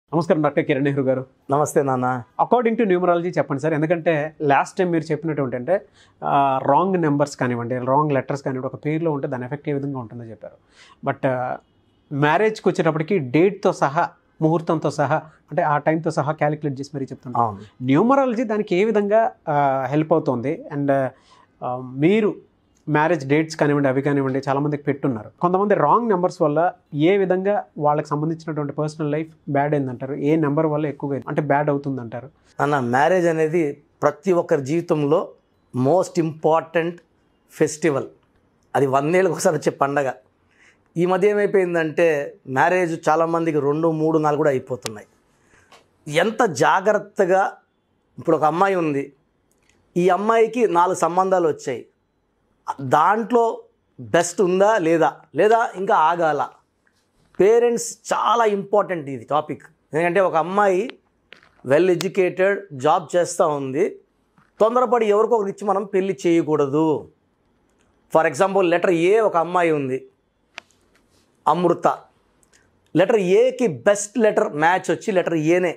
నమస్కారం డాక్టర్ కిరణ్ నెహ్రూ గారు నమస్తే నాన్న అకార్డింగ్ టు న్యూమరాలజీ చెప్పండి సార్ ఎందుకంటే లాస్ట్ టైం మీరు చెప్పినట్టు ఏంటంటే రాంగ్ నెంబర్స్ కానివ్వండి రాంగ్ లెటర్స్ కానివ్వండి ఒక పేరులో ఉంటే దాని ఎఫెక్ట్ ఏ విధంగా ఉంటుందో చెప్పారు బట్ మ్యారేజ్కి వచ్చేటప్పటికి డేట్తో సహా ముహూర్తంతో సహా అంటే ఆ టైంతో సహా క్యాలిక్యులేట్ చేసి మరీ చెప్తున్నారు అవును న్యూమరాలజీ దానికి ఏ విధంగా హెల్ప్ అవుతుంది అండ్ మీరు మ్యారేజ్ డేట్స్ కానివ్వండి అవి కానివ్వండి చాలామందికి పెట్టున్నారు కొంతమంది రాంగ్ నెంబర్స్ వల్ల ఏ విధంగా వాళ్ళకి సంబంధించినటువంటి పర్సనల్ లైఫ్ బ్యాడ్ అయిందంటారు ఏ నెంబర్ వల్ల ఎక్కువగా అంటే బ్యాడ్ అవుతుంది అంటారు నాన్న మ్యారేజ్ అనేది ప్రతి ఒక్కరి జీవితంలో మోస్ట్ ఇంపార్టెంట్ ఫెస్టివల్ అది వందేళ్ళకి ఒకసారి వచ్చే పండగ ఈ మధ్య ఏమైపోయిందంటే మ్యారేజ్ చాలామందికి రెండు మూడు నాలుగు కూడా అయిపోతున్నాయి ఎంత జాగ్రత్తగా ఇప్పుడు ఒక అమ్మాయి ఉంది ఈ అమ్మాయికి నాలుగు సంబంధాలు వచ్చాయి దాంట్లో బెస్ట్ ఉందా లేదా లేదా ఇంకా ఆగాల పేరెంట్స్ చాలా ఇంపార్టెంట్ ఇది టాపిక్ ఎందుకంటే ఒక అమ్మాయి వెల్ ఎడ్యుకేటెడ్ జాబ్ చేస్తూ ఉంది తొందరపడి ఎవరికొకరికి ఇచ్చి మనం పెళ్లి చేయకూడదు ఫర్ ఎగ్జాంపుల్ లెటర్ ఏ ఒక అమ్మాయి ఉంది అమృత లెటర్ ఏకి బెస్ట్ లెటర్ మ్యాచ్ వచ్చి లెటర్ ఏనే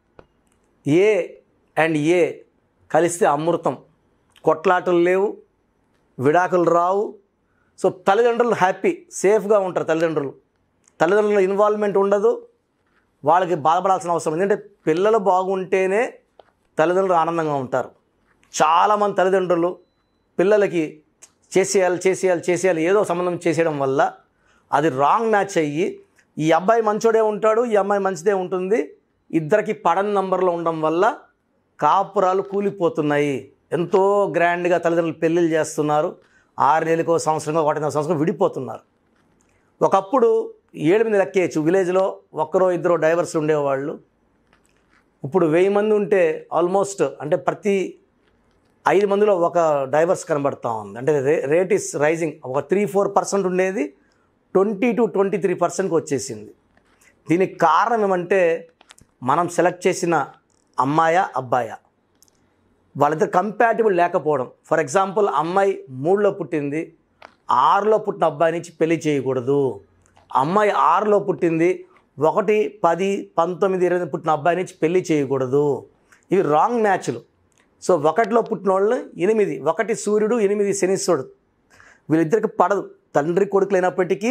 ఏ అండ్ ఏ కలిస్తే అమృతం కొట్లాటలు లేవు విడాకులు రావు సో తల్లిదండ్రులు హ్యాపీ సేఫ్గా ఉంటారు తల్లిదండ్రులు తల్లిదండ్రుల ఇన్వాల్వ్మెంట్ ఉండదు వాళ్ళకి బాధపడాల్సిన అవసరం లేదు. ఎందుకంటే పిల్లలు బాగుంటేనే తల్లిదండ్రులు ఆనందంగా ఉంటారు చాలామంది తల్లిదండ్రులు పిల్లలకి చేసేయాలి చేసేయాలి చేసేయాలి ఏదో సంబంధం చేసేయడం వల్ల అది రాంగ్ మ్యాచ్ అయ్యి ఈ అబ్బాయి మంచోడే ఉంటాడు ఈ అమ్మాయి మంచిదే ఉంటుంది ఇద్దరికి పడని నంబర్లో ఉండడం వల్ల కాపురాలు కూలిపోతున్నాయి ఎంతో గ్రాండ్గా తల్లిదండ్రులు పెళ్ళిళ్ళు చేస్తున్నారు ఆరు నెలలకో సంవత్సరంగా ఒకటిన్నర సంవత్సరం విడిపోతున్నారు ఒకప్పుడు ఏడు మంది లెక్కేయచ్చు విలేజ్లో ఒక్కరో ఇద్దరు డైవర్స్ ఉండేవాళ్ళు ఇప్పుడు వెయ్యి మంది ఉంటే ఆల్మోస్ట్ అంటే ప్రతి ఐదు మందిలో ఒక డైవర్స్ కనబడతా ఉంది అంటే రే రేట్ ఇస్ రైజింగ్ ఒక త్రీ ఫోర్ పర్సెంట్ ఉండేది ట్వంటీ టు ట్వంటీ త్రీ పర్సెంట్కి వచ్చేసింది దీనికి కారణం ఏమంటే మనం సెలెక్ట్ చేసిన అమ్మాయా అబ్బాయా వాళ్ళిద్దరు కంపాటిబుల్ లేకపోవడం ఫర్ ఎగ్జాంపుల్ అమ్మాయి మూడులో పుట్టింది ఆరులో పుట్టిన అబ్బాయి నుంచి పెళ్లి చేయకూడదు అమ్మాయి ఆరులో పుట్టింది ఒకటి పది పంతొమ్మిది ఇరవై పుట్టిన అబ్బాయి నుంచి పెళ్లి చేయకూడదు ఇవి రాంగ్ మ్యాచ్లు సో ఒకటిలో పుట్టిన వాళ్ళు ఎనిమిది ఒకటి సూర్యుడు ఎనిమిది శనీశ్వరుడు వీళ్ళిద్దరికి పడదు తండ్రి కొడుకులైనప్పటికీ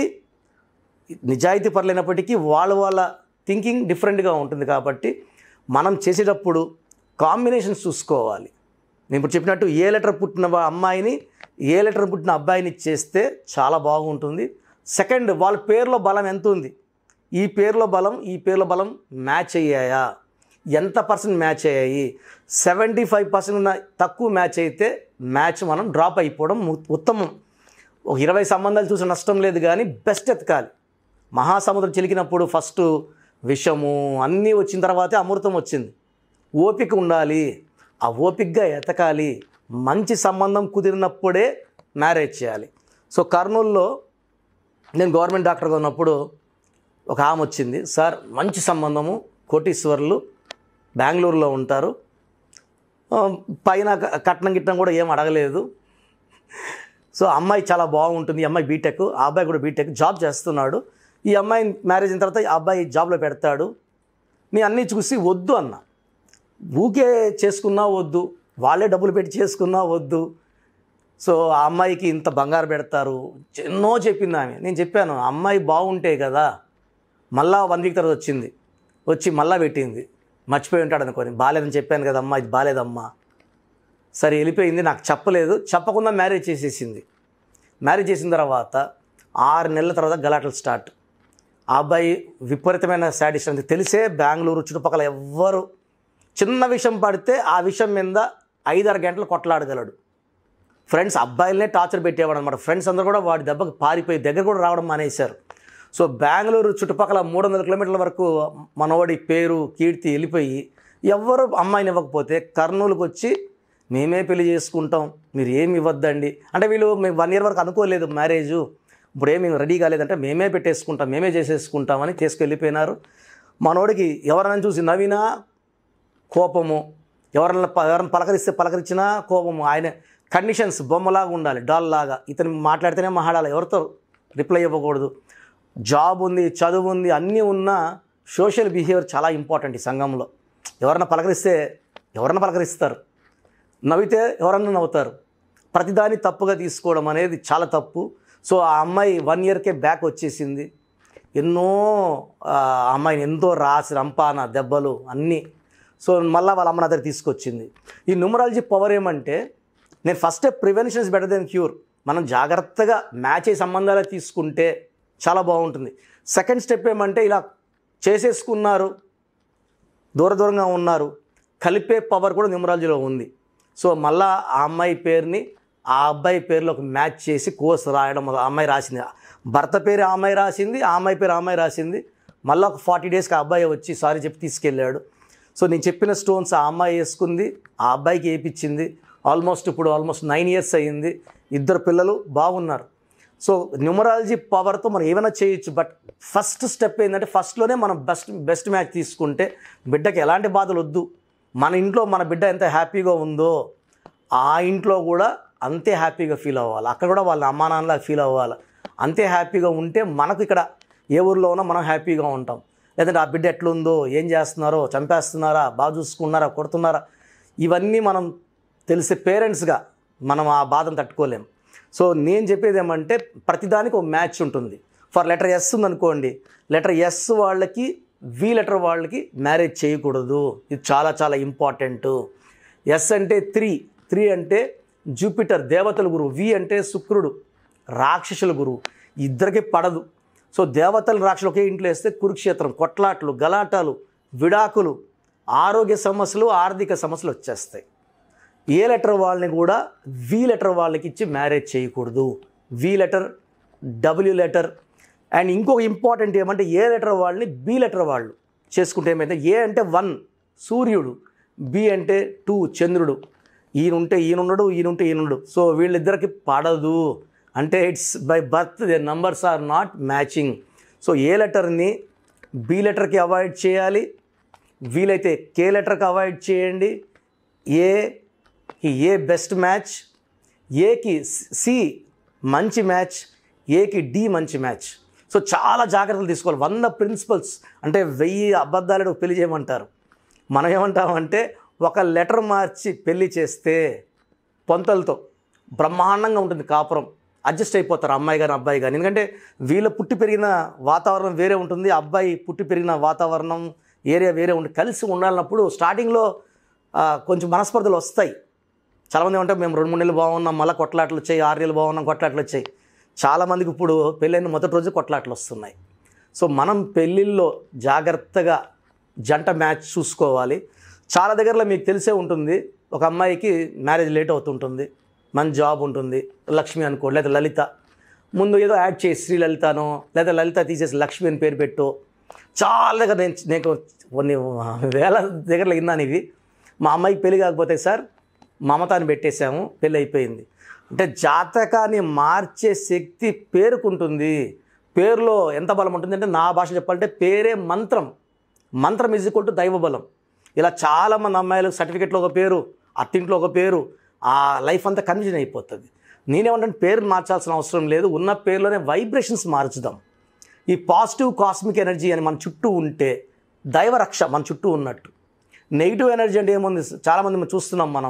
నిజాయితీ పరులైనప్పటికీ వాళ్ళ వాళ్ళ థింకింగ్ డిఫరెంట్గా ఉంటుంది కాబట్టి మనం చేసేటప్పుడు కాంబినేషన్స్ చూసుకోవాలి నేను ఇప్పుడు చెప్పినట్టు ఏ లెటర్ పుట్టిన వా- అమ్మాయిని ఏ లెటర్ పుట్టిన అబ్బాయిని చేస్తే చాలా బాగుంటుంది సెకండ్ వాళ్ళ పేరులో బలం ఎంత ఉంది ఈ పేరులో బలం ఈ పేరులో బలం మ్యాచ్ అయ్యాయా ఎంత పర్సెంట్ మ్యాచ్ అయ్యాయి సెవెంటీ ఫైవ్ పర్సెంట్ ఉన్న తక్కువ మ్యాచ్ అయితే మ్యాచ్ మనం డ్రాప్ అయిపోవడం ఉ- ఉత్తమం ఒక ఇరవై సంబంధాలు చూసి నష్టం లేదు కానీ బెస్ట్ ఎతకాలి మహాసముద్రం చిలికినప్పుడు ఫస్ట్ విషము అన్నీ వచ్చిన తర్వాతే అమృతం వచ్చింది ఓపిక ఉండాలి ఆ ఓపికగా ఎతకాలి మంచి సంబంధం కుదిరినప్పుడే మ్యారేజ్ చేయాలి సో కర్నూలులో నేను గవర్నమెంట్ డాక్టర్గా ఉన్నప్పుడు ఒక ఆమె వచ్చింది సార్ మంచి సంబంధము కోటీశ్వర్లు బెంగళూరులో ఉంటారు ఆ, పైన క- కట్నం గిట్నం కూడా ఏం అడగలేదు సో అమ్మాయి చాలా బాగుంటుంది ఈ అమ్మాయి బీటెక్ ఆ అబ్బాయి కూడా బీటెక్ జాబ్ చేస్తున్నాడు ఈ అమ్మాయి మ్యారేజ్ అయిన తర్వాత ఆ అబ్బాయి జాబ్లో పెడతాడు నేను అన్నీ చూసి వద్దు అన్న ఊకే చేసుకున్నా వద్దు వాళ్ళే డబ్బులు పెట్టి చేసుకున్నా వద్దు సో ఆ అమ్మాయికి ఇంత బంగారు పెడతారు ఎన్నో చెప్పింది ఆమె నేను చెప్పాను అమ్మాయి బాగుంటే కదా మళ్ళా వన్ వీక్ తర్వాత వచ్చింది వచ్చి మళ్ళా పెట్టింది మర్చిపోయి ఉంటాడు అనుకోని బాగాలేదని చెప్పాను కదా అమ్మా ఇది బాగాలేదమ్మా సరే వెళ్ళిపోయింది నాకు చెప్పలేదు చెప్పకుండా మ్యారేజ్ చేసేసింది మ్యారేజ్ చేసిన తర్వాత ఆరు నెలల తర్వాత గలాటలు స్టార్ట్ ఆ అబ్బాయి విపరీతమైన శాడిస్ట్ అని తెలిసే బెంగళూరు చుట్టుపక్కల ఎవ్వరు చిన్న విషయం పడితే ఆ విషయం మీద ఐదారు గంటలు కొట్లాడగలడు ఫ్రెండ్స్ అబ్బాయిలనే టార్చర్ పెట్టేవాడు అనమాట ఫ్రెండ్స్ అందరూ కూడా వాడి దెబ్బకి పారిపోయి దగ్గర కూడా రావడం మానేశారు సో బెంగళూరు చుట్టుపక్కల మూడు వందల కిలోమీటర్ల వరకు మనవాడి పేరు కీర్తి వెళ్ళిపోయి ఎవ్వరు అమ్మాయిని ఇవ్వకపోతే కర్నూలుకి వచ్చి మేమే పెళ్లి చేసుకుంటాం మీరు ఏమి ఇవ్వద్దండి అంటే వీళ్ళు మేము వన్ ఇయర్ వరకు అనుకోలేదు మ్యారేజ్ ఇప్పుడు ఏమి రెడీ కాలేదంటే మేమే పెట్టేసుకుంటాం మేమే చేసేసుకుంటామని తీసుకెళ్ళిపోయినారు మనోడికి ఎవరైనా చూసి నవీనా కోపము ఎవరన్నా ప- ఎవరైనా పలకరిస్తే పలకరించినా కోపము ఆయన కండిషన్స్ బొమ్మలాగా ఉండాలి డాల్ లాగా ఇతను మాట్లాడితేనే మాట్లాడాలి ఎవరితో రిప్లై ఇవ్వకూడదు జాబ్ ఉంది చదువు ఉంది అన్నీ ఉన్నా సోషల్ బిహేవియర్ చాలా ఇంపార్టెంట్ ఈ సంఘంలో ఎవరన్నా పలకరిస్తే ఎవరన్నా పలకరిస్తారు నవ్వితే ఎవరన్నా నవ్వుతారు ప్రతిదాన్ని తప్పుగా తీసుకోవడం అనేది చాలా తప్పు సో ఆ అమ్మాయి వన్ ఇయర్కే బ్యాక్ వచ్చేసింది ఎన్నో ఆ అమ్మాయిని ఎంతో రాసి రంపాన దెబ్బలు అన్నీ సో మళ్ళీ వాళ్ళ అమ్మ నా దగ్గర తీసుకొచ్చింది ఈ న్యూమరాలజీ పవర్ ఏమంటే నేను first prevention is better than cure మనం జాగ్రత్తగా మ్యాచ్ అయ్యే సంబంధాలు తీసుకుంటే చాలా బాగుంటుంది సెకండ్ స్టెప్ ఏమంటే ఇలా చేసేసుకున్నారు దూర దూరంగా ఉన్నారు కలిపే పవర్ కూడా న్యూమరాలజీలో ఉంది సో మళ్ళా ఆ అమ్మాయి పేరుని ఆ అబ్బాయి పేరులో ఒక మ్యాచ్ చేసి కోర్స్ రాయడం ఆ అమ్మాయి రాసింది భర్త పేరు ఆ అమ్మాయి రాసింది ఆ అమ్మాయి పేరు ఆ అమ్మాయి రాసింది మళ్ళీ ఒక ఫార్టీ డేస్కి ఆ అబ్బాయి వచ్చి సారీ చెప్పి తీసుకెళ్ళాడు సో నేను చెప్పిన స్టోన్స్ ఆ అమ్మాయి వేసుకుంది ఆ అబ్బాయికి వేయించింది ఆల్మోస్ట్ ఇప్పుడు ఆల్మోస్ట్ నైన్ ఇయర్స్ అయ్యింది ఇద్దరు పిల్లలు బాగున్నారు సో న్యూమరాలజీ పవర్తో మనం ఏమైనా చేయొచ్చు బట్ ఫస్ట్ స్టెప్ ఏంటంటే ఫస్ట్లోనే మనం బెస్ట్ బెస్ట్ మ్యాచ్ తీసుకుంటే బిడ్డకి ఎలాంటి బాధలు వద్దు మన ఇంట్లో మన బిడ్డ ఎంత హ్యాపీగా ఉందో ఆ ఇంట్లో కూడా అంతే హ్యాపీగా ఫీల్ అవ్వాలి అక్కడ కూడా వాళ్ళ అమ్మా నాన్నలా ఫీల్ అవ్వాలి అంతే హ్యాపీగా ఉంటే మనకు ఇక్కడ ఏ ఊర్లో ఉన్నా మనం హ్యాపీగా ఉంటాం లేదంటే ఆ బిడ్డ ఎట్లుందో ఏం చేస్తున్నారో చంపేస్తున్నారా బాగా చూసుకున్నారా కొడుతున్నారా ఇవన్నీ మనం తెలిసే పేరెంట్స్గా మనం ఆ బాధను తట్టుకోలేం సో నేను చెప్పేది ఏమంటే ప్రతిదానికి ఒక మ్యాచ్ ఉంటుంది ఫర్ లెటర్ ఎస్ ఉందనుకోండి లెటర్ ఎస్ వాళ్ళకి వి లెటర్ వాళ్ళకి మ్యారేజ్ చేయకూడదు ఇది చాలా చాలా ఇంపార్టెంట్ ఎస్ అంటే త్రీ త్రీ అంటే జూపిటర్ దేవతల గురువు వి అంటే శుక్రుడు రాక్షసుల గురువు ఇద్దరికి పడదు సో దేవతలు రాక్షసులు ఒకే ఇంట్లో వేస్తే కురుక్షేత్రం కొట్లాట్లు గలాటాలు విడాకులు ఆరోగ్య సమస్యలు ఆర్థిక సమస్యలు వచ్చేస్తాయి ఏ లెటర్ వాళ్ళని కూడా వి లెటర్ వాళ్ళకి ఇచ్చి మ్యారేజ్ చేయకూడదు V letter W letter and ఇంకొక ఇంపార్టెంట్ ఏమంటే ఏ లెటర్ వాళ్ళని బి లెటర్ వాళ్ళు చేసుకుంటే ఏమైతే ఏ అంటే వన్ సూర్యుడు బి అంటే టూ చంద్రుడు ఈయన ఉంటే ఈయన ఉండడు ఈయన ఉంటే ఈయన ఉండడు సో వీళ్ళిద్దరికి పడదు అంటే it's by birth they numbers are not matching so A లెటర్ని బి లెటర్కి అవాయిడ్ చేయాలి వీలైతే కే లెటర్కి అవాయిడ్ చేయండి ఏకి ఏ బెస్ట్ మ్యాచ్ ఏకి సి మంచి మ్యాచ్ ఏకి డి మంచి మ్యాచ్ సో చాలా జాగ్రత్తలు తీసుకోవాలి వంద ప్రిన్సిపల్స్ అంటే వెయ్యి అబద్ధాలు పెళ్లి చేయమంటారు మనం ఏమంటామంటే ఒక లెటర్ మార్చి పెళ్లి చేస్తే పొంతలతో బ్రహ్మాండంగా ఉంటుంది కాపురం అడ్జస్ట్ అయిపోతారు అమ్మాయి కానీ అబ్బాయి కానీ ఎందుకంటే వీళ్ళ పుట్టి పెరిగిన వాతావరణం వేరే ఉంటుంది అబ్బాయి పుట్టి పెరిగిన వాతావరణం ఏరియా వేరే ఉంటుంది కలిసి ఉండాలన్నప్పుడు స్టార్టింగ్లో ఆ, కొంచెం మనస్పర్ధలు వస్తాయి చాలామంది ఏమంటే మేము రెండు మూడు నెలలు బాగున్నాం మళ్ళీ కొట్లాట్లు వచ్చాయి ఆరు నెలలు బాగున్నాం కొట్లాట్లు వచ్చాయి చాలామందికి ఇప్పుడు పెళ్ళైన మొదటి రోజు కొట్లాట్లు వస్తున్నాయి సో మనం పెళ్ళిళ్ళలో జాగ్రత్తగా జంట మ్యాచ్ చూసుకోవాలి చాలా దగ్గరలో మీకు తెలిసే ఉంటుంది ఒక అమ్మాయికి మ్యారేజ్ లేట్ అవుతుంటుంది మంచి జాబ్ ఉంటుంది లక్ష్మి అనుకో లేదా లలిత ముందు ఏదో యాడ్ చేసి శ్రీలలితనో లేదా లలిత తీసేసి లక్ష్మి అని పేరు పెట్టు చాలా దగ్గర నేను నేను కొన్ని వేల దగ్గరలో విన్నాను ఇవి మా అమ్మాయికి పెళ్లి కాకపోతే సార్ మమతాని పెట్టేశాము పెళ్ళి అయిపోయింది అంటే జాతకాన్ని మార్చే శక్తి పేరుకుంటుంది పేరులో ఎంత బలం ఉంటుంది అంటే నా భాష చెప్పాలంటే పేరే మంత్రం మంత్రం ఈజ్ ఈక్వల్ టు దైవ బలం ఇలా చాలామంది అమ్మాయిలు సర్టిఫికెట్లో ఒక పేరు అత్తింట్లో ఒక పేరు ఆ లైఫ్ అంతా కన్ఫ్యూజన్ అయిపోతుంది నేనేమంటే పేరు మార్చాల్సిన అవసరం లేదు ఉన్న పేరులోనే వైబ్రేషన్స్ మార్చుదాం ఈ పాజిటివ్ కాస్మిక్ ఎనర్జీ అని మన చుట్టూ ఉంటే దైవరక్ష మన చుట్టూ ఉన్నట్టు నెగిటివ్ ఎనర్జీ అంటే ఏముంది చాలామంది మనం చూస్తున్నాం మనం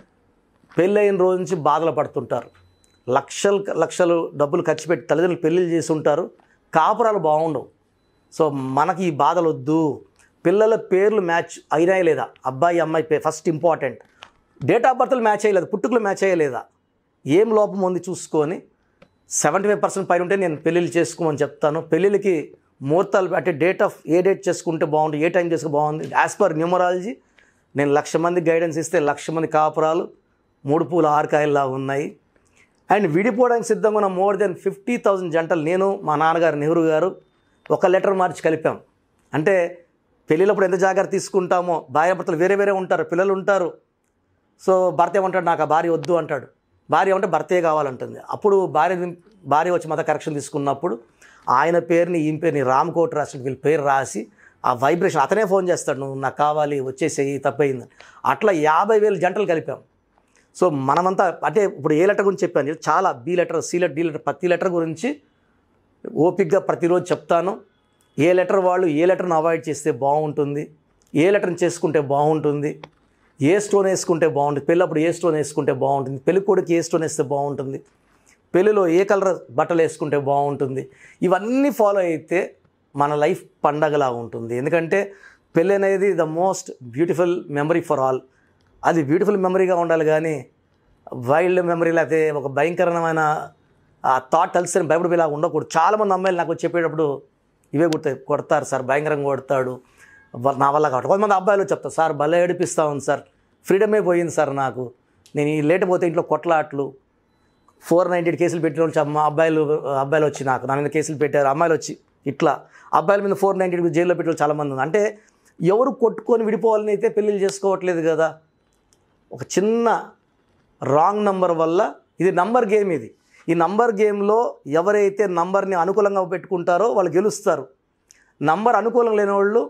పెళ్ళైన రోజు నుంచి బాధలు పడుతుంటారు లక్షలు లక్షలు డబ్బులు ఖర్చు పెట్టి తల్లిదండ్రులు పెళ్ళిళ్ళు చేసి ఉంటారు కాపురాలు బాగుండవు సో మనకి ఈ బాధలు వద్దు పిల్లల పేర్లు మ్యాచ్ అయినాయి లేదా అబ్బాయి అమ్మాయి పే ఫస్ట్ ఇంపార్టెంట్ డేట్ ఆఫ్ బర్త్లు మ్యాచ్ అయ్యలేదు పుట్టుకలు మ్యాచ్ అయ్యలేదా ఏం లోపం ఉంది చూసుకొని సెవెంటీ ఫైవ్ పర్సెంట్ పైన ఉంటే నేను పెళ్ళిళ్ళు చేసుకోమని చెప్తాను పెళ్ళిళ్ళకి ముహూర్తాలు అంటే డేట్ ఆఫ్ ఏ డేట్ చేసుకుంటే బాగుంటుంది ఏ టైం చేసుకుంటే బాగుంది యాజ్ పర్ న్యూమరాలజీ నేను లక్ష మంది గైడెన్స్ ఇస్తే లక్ష మంది కాపురాలు మూడు పూలు ఆరు కాయల్లా ఉన్నాయి అండ్ విడిపోవడానికి సిద్ధంగా ఉన్న మోర్ దెన్ ఫిఫ్టీ థౌజండ్ జంటలు నేను మా నాన్నగారు నెహ్రూ గారు ఒక లెటర్ మార్చి కలిపాం అంటే పెళ్ళినప్పుడు ఎంత జాగ్రత్త తీసుకుంటామో భార్యాభర్తలు వేరే వేరే ఉంటారు పిల్లలు ఉంటారు సో భర్త ఏమంటాడు నాకు ఆ భార్య వద్దు అంటాడు భార్య ఏమంటే భర్తే కావాలంటుంది అప్పుడు భార్య భార్య వచ్చి మత కరెక్షన్ తీసుకున్నప్పుడు ఆయన పేరుని ఈయన పేరుని రామ్ కోట్ రాసి వీళ్ళ పేరు రాసి ఆ వైబ్రేషన్ అతనే ఫోన్ చేస్తాడు నువ్వు నాకు కావాలి వచ్చేసేయి తప్పయింది అట్లా యాభై వేల జంటలు కలిపాం సో మనమంతా అంటే ఇప్పుడు ఏ లెటర్ గురించి చెప్పాను చాలా B letter C letter D letter ప్రతి లెటర్ గురించి ఓపిక్గా ప్రతిరోజు చెప్తాను ఏ లెటర్ వాళ్ళు ఏ లెటర్ని అవాయిడ్ చేస్తే బాగుంటుంది ఏ లెటర్ని చేసుకుంటే బాగుంటుంది ఏ స్టోన్ వేసుకుంటే బాగుంటుంది పెళ్ళప్పుడు ఏ స్టోన్ వేసుకుంటే బాగుంటుంది పెళ్లి కొడుకు ఏ స్టోన్ వేస్తే బాగుంటుంది పెళ్ళిలో ఏ కలర్ బట్టలు వేసుకుంటే బాగుంటుంది ఇవన్నీ ఫాలో అయితే మన లైఫ్ పండగలా ఉంటుంది ఎందుకంటే పెళ్ళి అనేది the most beautiful memory for all అది బ్యూటిఫుల్ మెమరీగా ఉండాలి కానీ వైల్డ్ మెమరీ లేకపోతే ఒక భయంకరమైన ఆ థాట్ కలిసి భయపడిపోయేలా ఉండకూడదు చాలామంది అమ్మాయిలు నాకు చెప్పేటప్పుడు ఇవే గుర్తాయి కొడతారు సార్ భయంకరంగా కొడతాడు వ- నా వల్ల కాబట్టి కొంతమంది అబ్బాయిలు చెప్తారు సార్ భలే ఏడిపిస్తా ఉంది సార్ ఫ్రీడమే పోయింది సార్ నాకు నేను ఈ లేట్ పోతే ఇంట్లో కొట్లాట్లు ఫోర్ నైంటీ కేసులు పెట్టిన వాళ్ళు అమ్మ అబ్బాయిలు అబ్బాయిలు వచ్చి నాకు నా మీద కేసులు పెట్టారు అమ్మాయిలు వచ్చి ఇట్లా అబ్బాయిల మీద ఫోర్ నైంటీ జైల్లో పెట్టిన వాళ్ళు చాలామంది ఉన్నారు అంటే ఎవరు కొట్టుకొని విడిపోవాలని అయితే పెళ్ళిళ్ళు చేసుకోవట్లేదు కదా ఒక చిన్న రాంగ్ నంబర్ వల్ల ఇది నంబర్ గేమ్ ఇది ఈ నంబర్ గేమ్లో ఎవరైతే నంబర్ని అనుకూలంగా పెట్టుకుంటారో వాళ్ళు గెలుస్తారు నంబర్ అనుకూలం లేని వాళ్ళు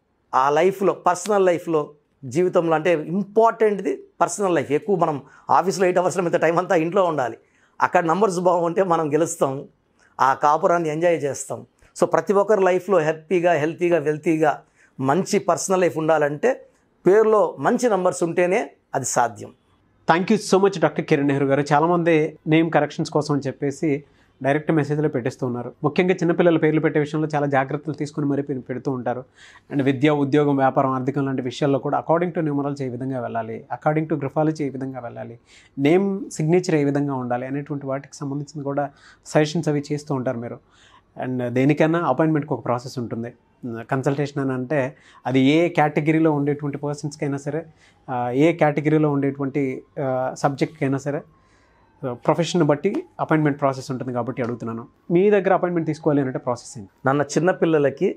ఆ లైఫ్లో పర్సనల్ లైఫ్లో జీవితంలో అంటే ఇంపార్టెంట్ది పర్సనల్ లైఫ్ ఎక్కువ మనం ఆఫీస్లో ఎయిట్ అవర్స్లో మిగతా టైం అంతా ఇంట్లో ఉండాలి అక్కడ నంబర్స్ బాగుంటే మనం గెలుస్తాం ఆ కాపురాన్ని ఎంజాయ్ చేస్తాం సో ప్రతి ఒక్కరి లైఫ్లో హ్యాపీగా హెల్తీగా వెల్తీగా మంచి పర్సనల్ లైఫ్ ఉండాలంటే పేరులో మంచి నంబర్స్ ఉంటేనే అది సాధ్యం thank you so much doctor Kiran Nehru గారు చాలామంది నేమ్ కరెక్షన్స్ కోసం అని చెప్పేసి డైరెక్ట్ మెసేజ్లో పెట్టేస్తూ ఉన్నారు ముఖ్యంగా చిన్నపిల్లల పేర్లు పెట్టే విషయంలో చాలా జాగ్రత్తలు తీసుకుని మరీ పె- పెడుతూ ఉంటారు అండ్ విద్య ఉద్యోగం వ్యాపారం ఆర్థికం లాంటి విషయాల్లో కూడా అకార్డింగ్ టు న్యూమరాలజీ ఏ విధంగా వెళ్ళాలి అకార్డింగ్ టు గ్రిఫాలజీ ఏ విధంగా వెళ్ళాలి నేమ్ సిగ్నేచర్ ఏ విధంగా ఉండాలి అనేటువంటి వాటికి సంబంధించిన కూడా సజెషన్స్ అవి చేస్తూ ఉంటారు మీరు అండ్ దేనికైనా అపాయింట్మెంట్కి ఒక ప్రాసెస్ ఉంటుంది కన్సల్టేషన్ అని అంటే అది ఏ కేటగిరీలో ఉండేటువంటి పర్సన్స్కి అయినా సరే ఆ, ఏ కేటగిరీలో ఉండేటువంటి సబ్జెక్ట్కి అయినా సరే ప్రొఫెషన్ బట్టి అపాయింట్మెంట్ ప్రాసెస్ ఉంటుంది కాబట్టి అడుగుతున్నాను మీ దగ్గర అపాయింట్మెంట్ తీసుకోవాలి అంటే ప్రాసెస్ ఏంటి నన్న చిన్నపిల్లలకి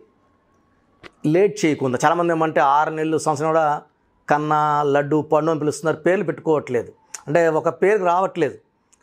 లేట్ చేయకుండా చాలామంది ఏమంటే ఆరు నెలలు సంవత్సరం కూడా కన్నా లడ్డు పండు అని పిలుస్తున్నారు పేర్లు పెట్టుకోవట్లేదు అంటే ఒక పేరు రావట్లేదు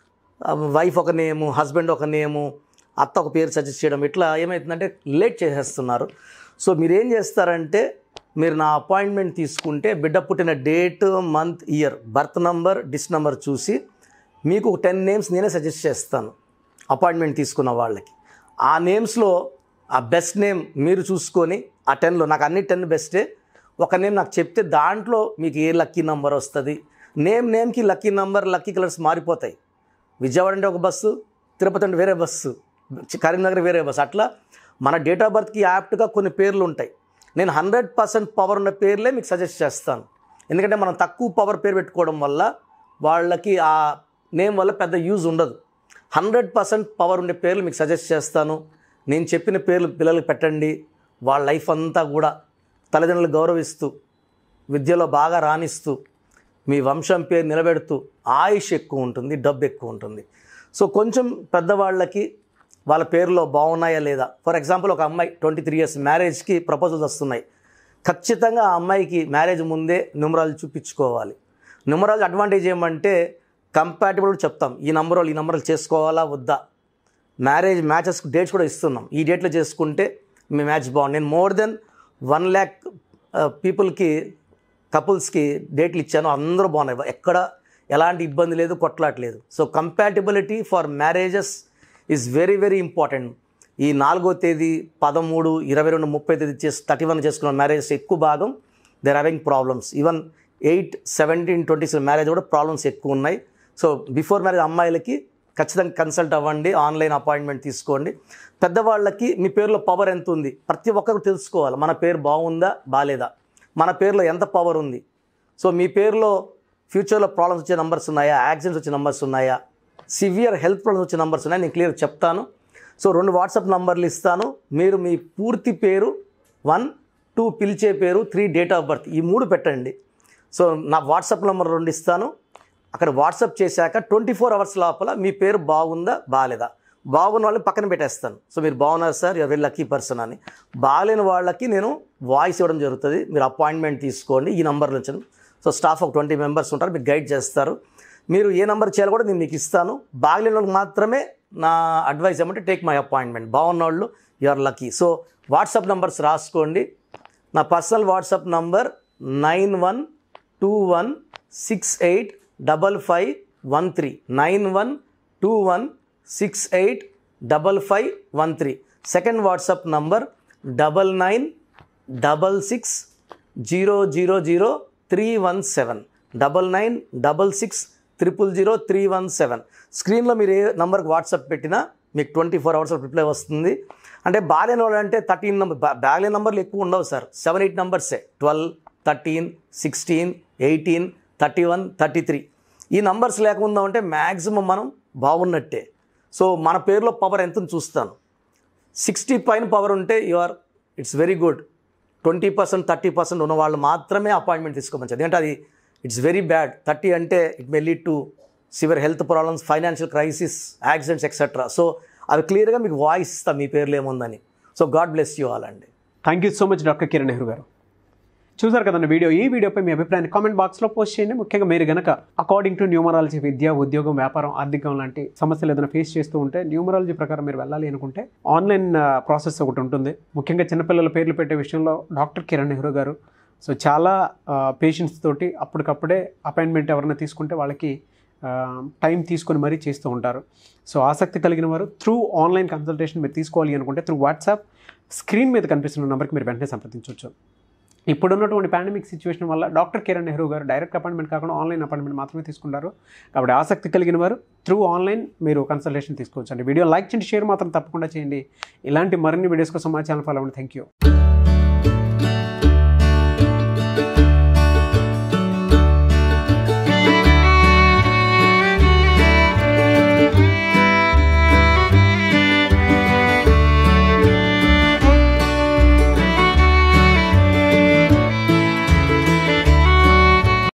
వైఫ్ ఒక నేము హస్బెండ్ ఒక నేము అత్త ఒక పేరు సజెస్ట్ చేయడం ఇట్లా ఏమవుతుందంటే లేట్ చేసేస్తున్నారు సో మీరు ఏం చేస్తారంటే మీరు నా అపాయింట్మెంట్ తీసుకుంటే బిడ్డ పుట్టిన date month year birth number this number చూసి మీకు టెన్ నేమ్స్ నేనే సజెస్ట్ చేస్తాను అపాయింట్మెంట్ తీసుకున్న వాళ్ళకి ఆ నేమ్స్లో ఆ బెస్ట్ నేమ్ మీరు చూసుకొని ఆ టెన్లో నాకు అన్ని టెన్ బెస్టే ఒక నేమ్ నాకు చెప్తే దాంట్లో మీకు ఏ లక్కీ నంబర్ వస్తుంది నేమ్ నేమ్కి లక్కీ నంబర్ లక్కీ కలర్స్ మారిపోతాయి విజయవాడ అంటే ఒక బస్సు తిరుపతి అంటే వేరే బస్సు చి- కరీంనగర్ వేరే బస్సు అట్లా మన డేట్ ఆఫ్ బర్త్కి యాప్ట్గా కొన్ని పేర్లు ఉంటాయి నేను హండ్రెడ్ పర్సెంట్ పవర్ ఉన్న పేర్లే మీకు సజెస్ట్ చేస్తాను ఎందుకంటే మనం తక్కువ పవర్ పేరు పెట్టుకోవడం వల్ల వాళ్ళకి ఆ నేమ్ వల్ల పెద్ద యూజ్ ఉండదు హండ్రెడ్ పర్సెంట్ పవర్ ఉండే పేర్లు మీకు సజెస్ట్ చేస్తాను నేను చెప్పిన పేర్లు పిల్లలకు పెట్టండి వాళ్ళ లైఫ్ అంతా కూడా తల్లిదండ్రులు గౌరవిస్తూ విద్యలో బాగా రాణిస్తూ మీ వంశం పేరు నిలబెడుతూ ఆయుష్ ఎక్కువ ఉంటుంది డబ్బు ఎక్కువ ఉంటుంది సో కొంచెం పెద్దవాళ్ళకి వాళ్ళ పేరులో బాగున్నాయా లేదా ఫర్ ఎగ్జాంపుల్ ఒక అమ్మాయి ట్వంటీ త్రీ ఇయర్స్ మ్యారేజ్కి ప్రపోజల్స్ వస్తున్నాయి ఖచ్చితంగా ఆ అమ్మాయికి మ్యారేజ్ ముందే న్యూమరాలు చూపించుకోవాలి న్యూమరాలజీ అడ్వాంటేజ్ ఏమంటే కంపాటబుల్ చెప్తాం ఈ నంబర్ వాళ్ళు ఈ నంబర్లు చేసుకోవాలా వద్దా మ్యారేజ్ మ్యాచెస్ డేట్స్ కూడా ఇస్తున్నాం ఈ డేట్లో చేసుకుంటే మీ మ్యాచ్ బాగుంది నేను మోర్ దెన్ వన్ ల్యాక్ పీపుల్కి కపుల్స్కి డేట్లు ఇచ్చాను అందరూ బాగున్నాయి ఎక్కడ ఎలాంటి ఇబ్బంది లేదు కొట్లాట్లేదు so compatibility for marriages is very very important ఈ నాలుగో తేదీ పదమూడు ఇరవై రెండు ముప్పై తేదీ చేసి థర్టీ వన్ చేసుకున్న మ్యారేజెస్ ఎక్కువ భాగం they're having problems even eight seventeen twenty marriage కూడా ప్రాబ్లమ్స్ ఎక్కువ ఉన్నాయి సో బిఫోర్ మ్యారేజ్ అమ్మాయిలకి ఖచ్చితంగా కన్సల్ట్ అవ్వండి ఆన్లైన్ అపాయింట్మెంట్ తీసుకోండి పెద్దవాళ్ళకి మీ పేరులో పవర్ ఎంత ఉంది ప్రతి ఒక్కరు తెలుసుకోవాలి మన పేరు బాగుందా బాగాలేదా మన పేరులో ఎంత పవర్ ఉంది సో మీ పేరులో ఫ్యూచర్లో ప్రాబ్లమ్స్ వచ్చే నంబర్స్ ఉన్నాయా యాక్సిడెంట్స్ వచ్చే నంబర్స్ ఉన్నాయా సివియర్ హెల్త్ ప్రాబ్లమ్స్ వచ్చే నంబర్స్ ఉన్నాయా నేను క్లియర్ చెప్తాను సో రెండు వాట్సాప్ నంబర్లు ఇస్తాను మీరు మీ పూర్తి పేరు వన్ టూ పిలిచే పేరు త్రీ డేట్ ఆఫ్ బర్త్ ఈ మూడు పెట్టండి సో నా వాట్సాప్ నెంబర్ రెండు ఇస్తాను అక్కడ వాట్సాప్ చేశాక ట్వంటీ ఫోర్ అవర్స్ లోపల మీ పేరు బాగుందా బాగాలేదా బాగున్న వాళ్ళని పక్కన పెట్టేస్తాను సో మీరు బాగున్నారు sir you're very lucky person అని బాగాలేని వాళ్ళకి నేను వాయిస్ ఇవ్వడం జరుగుతుంది మీరు అపాయింట్మెంట్ తీసుకోండి ఈ నెంబర్ నుంచి సో స్టాఫ్ ఒక ట్వంటీ మెంబర్స్ ఉంటారు మీకు గైడ్ చేస్తారు మీరు ఏ నెంబర్ చేయాలో కూడా నేను మీకు ఇస్తాను బాగలేని వాళ్ళకి మాత్రమే నా అడ్వైస్ ఏమంటే టేక్ మై అపాయింట్మెంట్ బాగున్న వాళ్ళు you're lucky so WhatsApp numbers రాసుకోండి నా personal WhatsApp number nine one two one six eight double five one three nine one two one six eight double five one three second WhatsApp number double nine double six zero zero zero three one seven double nine double six triple zero three one seven స్క్రీన్లో మీరు ఏ నంబర్కి WhatsApp పెట్టినా మీకు twenty four hours reply వస్తుంది అంటే బాగాలేని వాళ్ళు అంటే thirteen number బాగాలేని నెంబర్లు ఎక్కువ ఉండవు సార్ సెవెన్ ఎయిట్ నెంబర్సే twelve thirteen sixteen eighteen thirty one thirty three ఈ నంబర్స్ లేకుండా ఉంటే మ్యాక్సిమం మనం బాగున్నట్టే సో మన పేరులో పవర్ ఎంత చూస్తాను సిక్స్టీ పైన పవర్ ఉంటే you are it's very good twenty percent thirty percent ఉన్న వాళ్ళు మాత్రమే అపాయింట్మెంట్ తీసుకోమని ఎందుకంటే అది ఇట్స్ వెరీ బ్యాడ్ థర్టీ అంటే it may lead to severe health problems financial crisis accidents etcetera so అవి క్లియర్గా మీకు వాయిస్ ఇస్తాం మీ పేర్లు ఏముందని so God bless you all అండి thank you so much doctor Kiran Nehru garu చూసారు కదండి వీడియో ఈ వీడియోపై మీ అభిప్రాయాన్ని కామెంట్ బాక్స్లో పోస్ట్ చేయండి ముఖ్యంగా మీరు గనక అకార్డింగ్ టు న్యూమరాలజీ విద్య ఉద్యోగం వ్యాపారం ఆర్థికం లాంటి సమస్యలు ఏదైనా ఫేస్ చేస్తూ ఉంటే న్యూమరాలజీ ప్రకారం మీరు వెళ్ళాలి అనుకుంటే ఆన్లైన్ ప్రాసెస్ ఒకటి ఉంటుంది ముఖ్యంగా చిన్నపిల్లల పేర్లు పెట్టే విషయంలో డాక్టర్ కిరణ్ నెహ్రూ గారు సో చాలా పేషెంట్స్ తోటి అప్పటికప్పుడే అపాయింట్మెంట్ ఎవరైనా తీసుకుంటే వాళ్ళకి టైం తీసుకొని మరీ చేస్తూ ఉంటారు సో ఆసక్తి కలిగిన వారు త్రూ ఆన్లైన్ కన్సల్టేషన్ మీరు తీసుకోవాలి అనుకుంటే త్రూ వాట్సాప్ స్క్రీన్ మీద కనిపిస్తున్న నెంబర్కి మీరు వెంటనే సంప్రదించవచ్చు ఇప్పుడున్నటువంటి పాండమిక్ సిచ్యువేషన్ వల్ల doctor Kiran Nehru garu direct appointment కాకుండా ఆన్లైన్ అపాయింట్మెంట్ మాత్రమే తీసుకుంటారు కాబట్టి ఆసక్తి కలిగిన వారు త్రూ ఆన్లైన్ మీరు కన్సల్టేషన్ తీసుకోవచ్చు అండి వీడియో లైక్ చేయండి షేర్ మాత్రం తప్పకుండా చేయండి ఇలాంటి మరిన్ని వీడియోస్ కోసం మా ఛానల్ ఫాలో అవ్వండి థ్యాంక్ యూ